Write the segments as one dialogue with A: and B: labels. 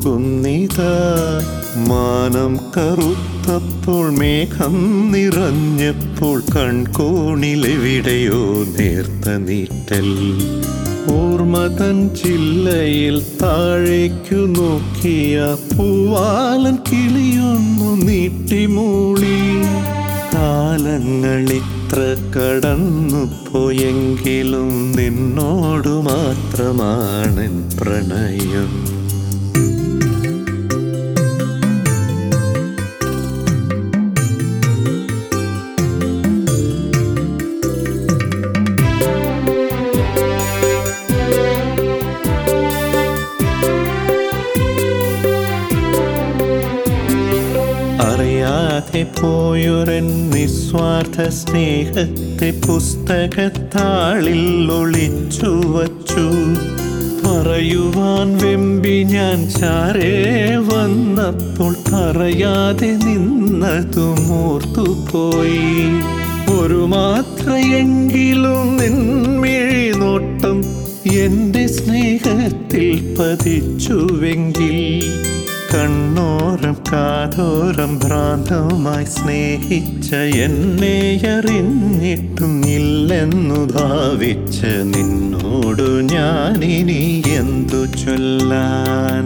A: പോകുന്നിതാ മാനം കറുത്തപ്പോൾ മേഘം നിറഞ്ഞപ്പോൾ കൺകോണിലെവിടെയോ നേർത്ത നീറ്റൽ ഓർമ്മതൻ ചില്ലയിൽ താഴേക്കു നോക്കിയ പൂവാലൻ കിളിയൊന്നു നീട്ടിമൂളി കാലങ്ങളിത്ര കടന്നു പോയെങ്കിലും നിന്നോടു മാത്രമാണ് പ്രണയം അറിയാതെ പോയൊരൻ നിസ്വാർത്ഥ സ്നേഹത്തെ പുസ്തകത്താളിൽ ഒളിച്ചു വച്ചു പറയുവാൻ വെമ്പി ഞാൻ ചാരേ വന്നപ്പോൾ പറയാതെ നിന്നതും ഓർത്തുപോയി ഒരു മാത്രയെങ്കിലും നിൻമിഴി നോട്ടം എന്റെ സ്നേഹത്തിൽ പതിച്ചുവെങ്കിൽ കണ്ണോരം കാതോരം ഭ്രാന്തമായി സ്നേഹിച്ച എന്നെ അറിഞ്ഞിട്ടും ഇല്ലെന്നു ഭാവിച്ച നിന്നോടു ഞാനിനി എന്തു ചൊല്ലാൻ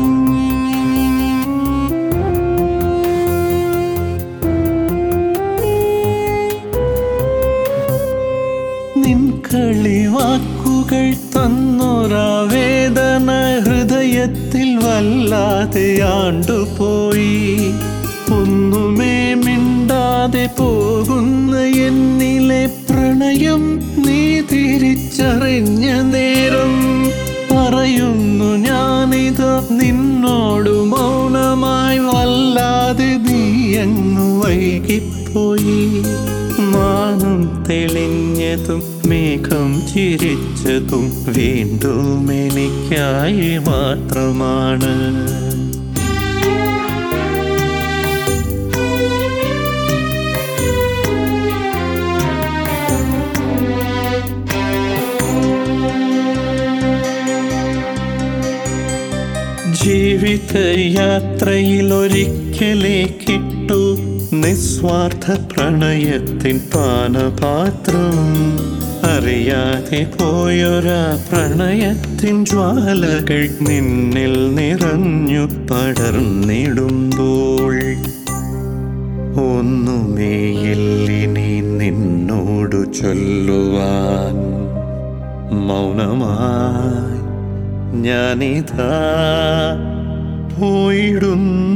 A: നിൻ കളിവാക്കുകൾ തന്നൊരാ വേദന ഹൃദയത്തിൽ വല്ലാതെ ആണ്ടുപോയി ഒന്നുമേ മിണ്ടാതെ പോകുന്ന എന്നിലെ പ്രണയം നീ തിരിച്ചറിഞ്ഞ നേരം പറയുന്നു ഞാനിത് നിന്നോട് മൗനമായി വല്ലാതെ നീ അങ്ങ് വൈകിപ്പോയി മാനം തെളിഞ്ഞതും മേഘം ചിരിച്ചതും വീണ്ടും എനിക്കായി മാത്രമാണ് ജീവിതയാത്രയിൽ ഒരിക്കലേ കിട്ടു നിസ്വാർത്ഥ പ്രണയത്തിൻ പാനപാത്രം അറിയാതെ പോയൊരാ പ്രണയത്തിൻ ജ്വാലകൾ നിന്നിൽ നിറഞ്ഞു പടർന്നിടുമ്പോൾ ഒന്നുമേയില്ലിനി നിന്നോടു ചൊല്ലുവാൻ മൗനമായി ഞാനിതാ പോയിടുന്നു